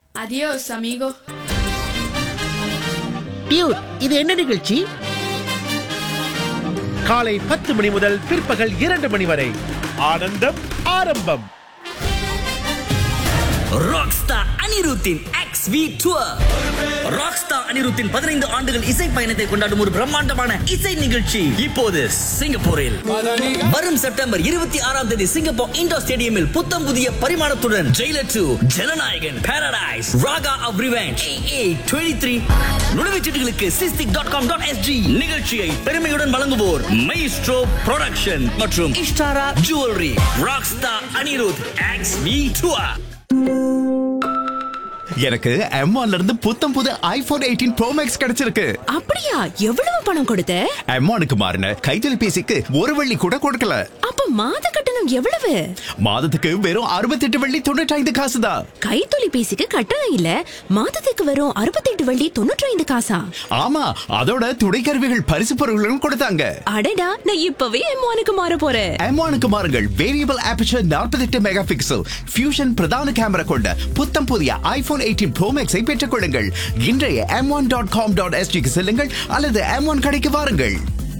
Adiós, amigo. Dude இது என்ன நிகழ்ச்சி காலை பத்து மணி முதல் பிற்பகல் இரண்டு மணி வரை ஆனந்தம் ஆரம்பம் ராக்ஸ்டார் அனிருத்தின் எக்ஸ் வி டூர் ராக்ஸ்டார் அனிருத்தின் பதினைந்து ஆண்டுகள் இசை பயணத்தை கொண்டாடும் ஒரு பிரம்மாண்டமான இசை நிகழ்ச்சி இப்போது சிங்கப்பூரில் வரும் செப்டம்பர் இருபத்தி ஆறாம் தேதி சிங்கப்பூர் இண்டோர் ஸ்டேடியமில் புத்தம் புதிய பரிமாணத்துடன் Jailer two Jananayagan paradise Raaga of revenge A twenty three நுழைவுச்சீட்டுகளுக்கு Sistic dot com dot SG நிகழ்ச்சியை பெருமையுடன் வழங்குவோர் மைஸ்ட்ரோ ப்ரொடக்ஷன் மற்றும் Ishtaara jewellery rockstar Anirudh X V tour எனக்கு M1 ல இருந்து புத்தம் புது ஐபோன் எயிட்டீன் ப்ரோ மேக்ஸ் கிடைச்சிருக்கு அப்படியா எவ்வளவு பணம் கொடுத்த M1க்கு மாறின கைத்தொலைபேசிக்கு ஒரு வெள்ளி கூட கொடுக்கல அப்ப மாத கட்டணம் எவ்வளவு மாதத்துக்கு வெறும் 68 வெள்ளி தொண்ணூற்றி ஐந்து காசு தான் கைத்தொலைபேசிக்கு கட்டணம் இல்ல மாதத்துக்கு வரும் அறுபத்தெட்டு வள்ளி தொண்ணூற்றி ஐந்து காசா ஆமா அதோட துணை கருவிகள் பரிசு பொருட்களும் கொடுத்தாங்க அடடா நான் இப்பவே எம்மானுக்கு மாற போறேன் M1க்கு மாறுங்கள் variable aperture 48 mega pixel fusion பிரதான கேமரா கொண்ட புத்தம் புதிய ஐபோன் எயிட்டீன் ப்ரோ மேக்ஸை பெற்றுக் கொள்ளுங்கள் இன்றைய M one dot com dot எஸ்டிக்கு செல்லுங்கள் அல்லது எம் ஒன் கடைக்கு வாருங்கள்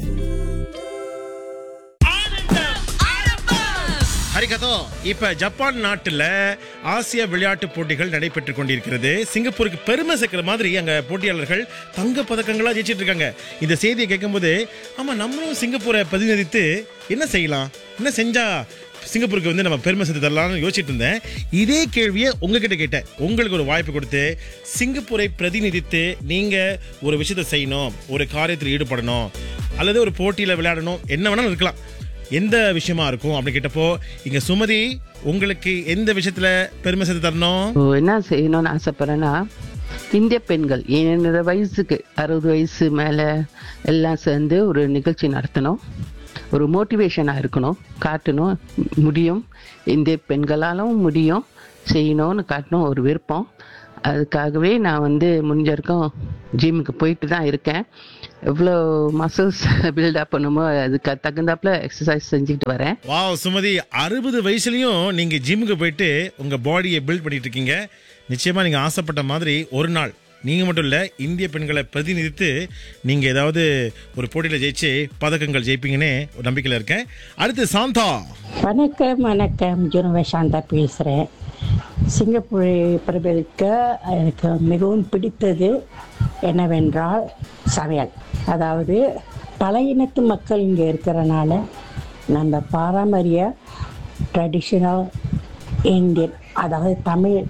ஹரிகதோ இப்ப ஜப்பான் நாட்டுல ஆசிய விளையாட்டு போட்டிகள் நடைபெற்று கொண்டிருக்கிறது சிங்கப்பூருக்கு பெருமை சேர்க்கிற மாதிரி அங்க போட்டியாளர்கள் தங்க பதக்கங்களா ஜெயிச்சிட்டு இருக்காங்க இந்த செய்தியை கேட்கும்போது ஆமா நம்மளும் சிங்கப்பூரை பிரதிநிதித்து என்ன செய்யலாம் என்ன செஞ்சா சிங்கப்பூருக்கு வந்து நம்ம பெருமை சேர்த்து தரலாம்னு யோசிச்சுட்டு இருந்தேன் இதே கேள்வியை உங்ககிட்ட கேட்டேன் உங்களுக்கு ஒரு வாய்ப்பு கொடுத்து சிங்கப்பூரை பிரதிநிதித்து நீங்க ஒரு விஷயத்தை செய்யணும் ஒரு காரியத்தில் ஈடுபடணும் அல்லது ஒரு போட்டியில விளையாடணும் என்ன வேணாலும் இருக்கலாம் எந்த விஷயமா இருக்கும் அப்படின்னு கேட்டப்போ இங்க சுமதி உங்களுக்கு எந்த விஷயத்துல பெருமை சேர்த்து தரணும் இப்போ என்ன செய்யணும்னு ஆசைப்படுறேன்னா இந்திய பெண்கள் என்னோட வயசுக்கு அறுபது வயசு மேலே எல்லாம் சேர்ந்து ஒரு நிகழ்ச்சி நடத்தணும் ஒரு மோட்டிவேஷனாக இருக்கணும் காட்டணும் முடியும் இந்திய பெண்களாலும் முடியும் செய்யணும்னு காட்டணும் ஒரு விருப்பம் அதுக்காகவே நான் வந்து முடிஞ்ச வரைக்கும் ஜிம்முக்கு போயிட்டு தான் இருக்கேன் எவ்வளோ மசில்ஸ் பில்டப் பண்ணுமோ அதுக்கு தகுந்தாப்புல எக்ஸசைஸ் செஞ்சுக்கிட்டு வரேன் வாவ் சுமதி அறுபது வயசுலயும் நீங்க ஜிம்முக்கு போயிட்டு உங்க பாடியை பில்ட் பண்ணிட்டு இருக்கீங்க நிச்சயமா நீங்க ஆசைப்பட்ட மாதிரி ஒரு நாள் நீங்க மட்டும் இல்ல இந்திய பெண்களை பிரதிநிதித்து நீங்க ஏதாவது ஒரு போட்டியில ஜெயிச்சு பதக்கங்கள் ஜெயிப்பீங்கன்னு ஒரு நம்பிக்கையில இருக்கேன் அடுத்து சாந்தா வணக்கம் வணக்கம் ஜுனுவ சாந்தா பேசுகிறேன் சிங்கப்பூரை பிரபலிக்க எனக்கு மிகவும் பிடித்தது என்னவென்றால் சமையல் அதாவது பல இனத்து மக்கள் இங்கே இருக்கிறனால நம்ம பாரம்பரிய ட்ரெடிஷ்னல் இந்தியன் அதாவது தமிழ்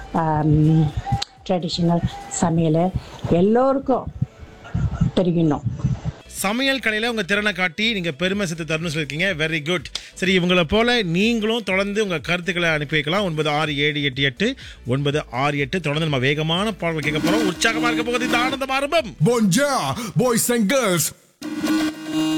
ட்ரெடிஷ்னல் சமையலை எல்லோருக்கும் தெரியணும் சமையல் கலையில உங்க திறனை காட்டி நீங்க பெருமை சேர்த்து தரணும்னு சொல்லியிருக்கீங்க வெரி குட் சரி இவங்களை போல நீங்களும் தொடர்ந்து உங்க கருத்துக்களை அனுப்பி வைக்கலாம் ஒன்பது ஆறு ஏழு எட்டு எட்டு ஒன்பது ஆறு எட்டு தொடர்ந்து நம்ம வேகமான பாடல் கேட்க போறோம் உற்சாகமா இருக்க போகுது இந்த ஆனந்தம் ஆரம்பம் Bonjour, boys and girls.